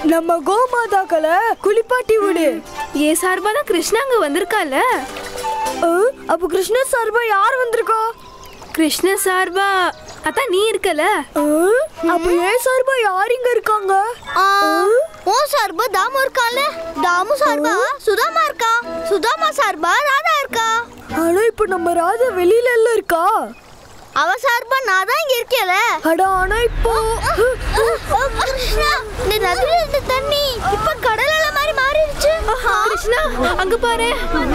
நம்ம கோமாதாக்களை குளிப்பாட்டி விடு ஏ சார்பா தான் கிருஷ்ணா அங்க வந்திருக்கால ஆ, அப்ப கிருஷ்ண சார்பா யார் வந்திருக்கா கிருஷ்ண சார்பா அதான் நீ இருக்கல ஆ, அப்ப ஏன் சார்பா யார் இங்க இருக்காங்க ஓ சார்பா தாமு இருக்கான்ல தாமு சார்பா சுதாமா இருக்கா சுதாமா சார்பா ராதா இருக்கா ஆனா இப்ப நம்ம ராஜா வெளியில எல்லாம் இருக்கா அவ சார்பா நான் தான் இங்க இருக்கேல அட ஆனா இப்போ கிருஷ்ணா இந்த நதியில இருந்த தண்ணி இப்ப கடல் அலை மாதிரி மாறிடுச்சு கிருஷ்ணா அங்க பாரு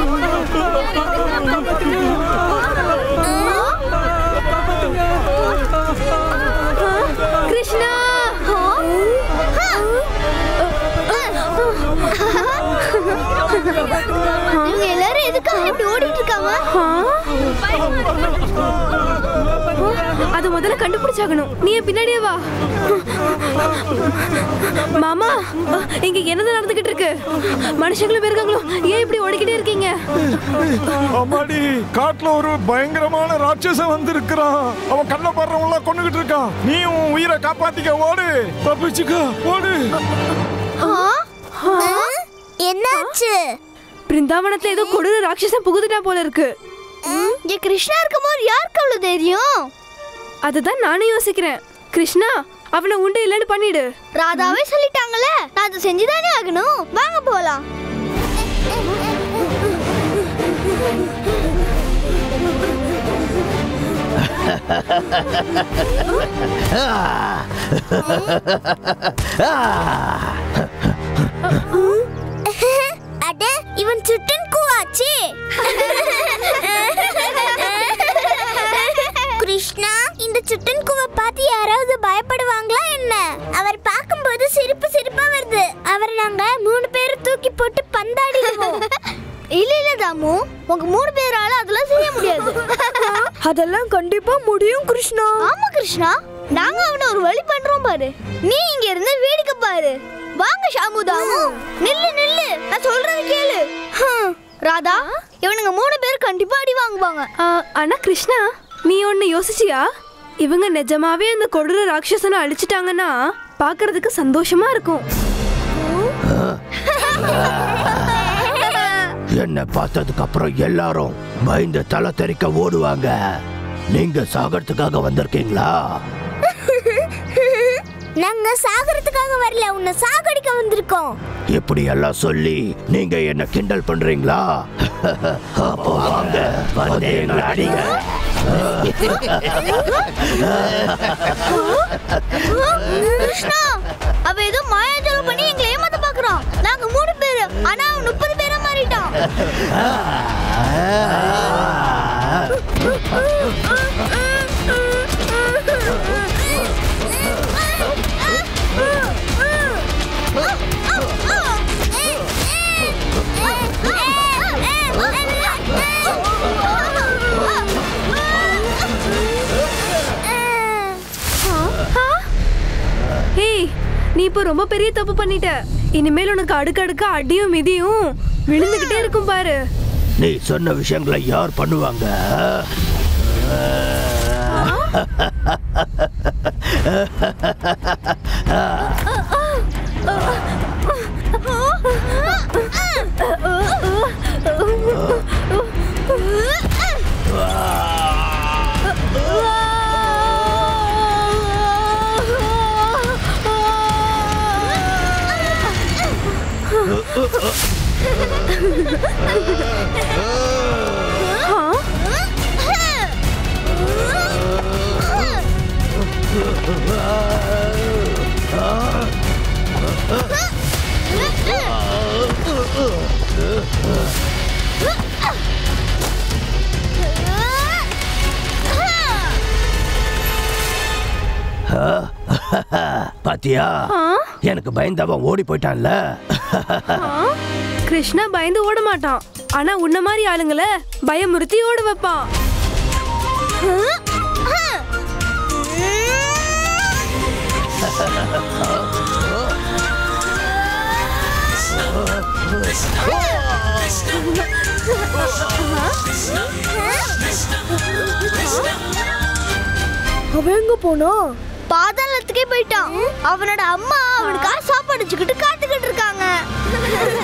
கிருஷ்ணா இவங்க எல்லாரும் எதுக்காக இப்படி ஓடிட்டு இருக்காங்க அது முதல்ல கண்டுபிடிச்சாகணும் நீ என் பின்னாடியே வா மாமா இங்க என்னதான் நடந்துகிட்டு இருக்கு மனுஷங்களும் இருக்காங்களோ ஏன் இப்படி ஓடிக்கிட்டே இருக்கீங்க அம்மாடி காட்டுல ஒரு பயங்கரமான ராட்சசன் வந்திருக்கிறான் அவன் கண்ண படுறவங்கள கொண்டுகிட்டு இருக்கான் நீ உன் உயிரை காப்பாத்திக்க ஓடு தப்பிச்சுக்க ஓடு என்னாச்சு பிருந்தாவனத்துல ஏதோ கொடூர ராட்சசன் புகுதுட்டா போல இருக்கு இங்க கிருஷ்ணா இருக்கும்போது யாருக்கு அவ்வளவு தைரியம் அதுதான் நானும் யோசிக்கிறேன் கிருஷ்ணா அவனை உண்டு இல்லைன்னு பண்ணிடு ராதாவே சொல்லிட்டாங்கல்ல நான் அதை செஞ்சுதானே ஆகணும் வாங்க போலாம் அட இவன் சுட்டன் கூவாச்சே கிருஷ்ணா இந்த சுட்டன் கூவை பார்த்து யாராவது பயப்படுவாங்களா என்ன அவர் பார்க்கும்போது சிரிப்பு சிரிப்பா வருது அவரை நாங்க மூணு பேரும் தூக்கி போட்டு பந்தாடிடுவோம் இல்ல இல்ல தாமு உங்க மூணு பேரால அதெல்லாம் செய்ய முடியாது அதெல்லாம் கண்டிப்பா முடியும் கிருஷ்ணா ஆமா கிருஷ்ணா நாங்க அவன ஒரு வழி பண்றோம் பாரு நீ இங்க இருந்து வேடிக்கை பாரு வாங்க ஷாமு தாமு நில்லு நில்லு நான் சொல்றது கேளு ஹம். ராதா இவனுங்க மூணு பேர் கண்டிப்பா அடி வாங்குவாங்க ஆ, ஆனா கிருஷ்ணா நீ ஒன்னு யோசிச்சியா இவங்க நிஜமாவே அந்த கொடூர ராட்சசனை அழிச்சிட்டாங்கன்னா பார்க்கிறதுக்கு சந்தோஷமா இருக்கும் என்னை பார்த்ததுக்கு அப்புறம் எல்லாரும் பயந்து தலை தெறிக்க ஓடுவாங்க நீங்க சாகறதுக்காக வந்திருக்கீங்களா நாங்க சாகறதுக்காக வரல உன்னை சாகடிக்க வந்திருக்கோம் இப்படி எல்லாம் சொல்லி நீங்க என்ன கிண்டல் பண்றீங்களா அப்போ வாங்க வந்து எங்களை அடிங்க கிருஷ்ணா அவ ஏதோ மாயாஜாலம் பண்ணி எங்களை ஏமாத்த பாக்குறான் நாங்க மூணு பேரு ஆனா அவன் முப்பது பேரா மாறிட்டான் ஹேய் நீ இப்போ ரொம்ப பெரிய தப்பு பண்ணிட்ட இனிமேல் உனக்கு அடுக்கடுக்க அடியும் மிதியும் விழுந்துகிட்டே இருக்கும் பாரு நீ சொன்ன விஷயங்களை யார் பண்ணுவாங்க பாத்தியா எனக்கு பயந்தவன் ஓடி போயிட்டான்ல கிருஷ்ணா பயந்து ஓட மாட்டான் ஆனா உன்ன மாதிரி ஆளுங்கள பயமுறுத்தி ஓட வைப்பான் அவன் எங்க போனா பாதாளத்துக்கே போயிட்டான் அவனோட அம்மா அவனுக்காக சாப்பாடு வச்சுக்கிட்டு காத்துக்கிட்டு இருக்காங்க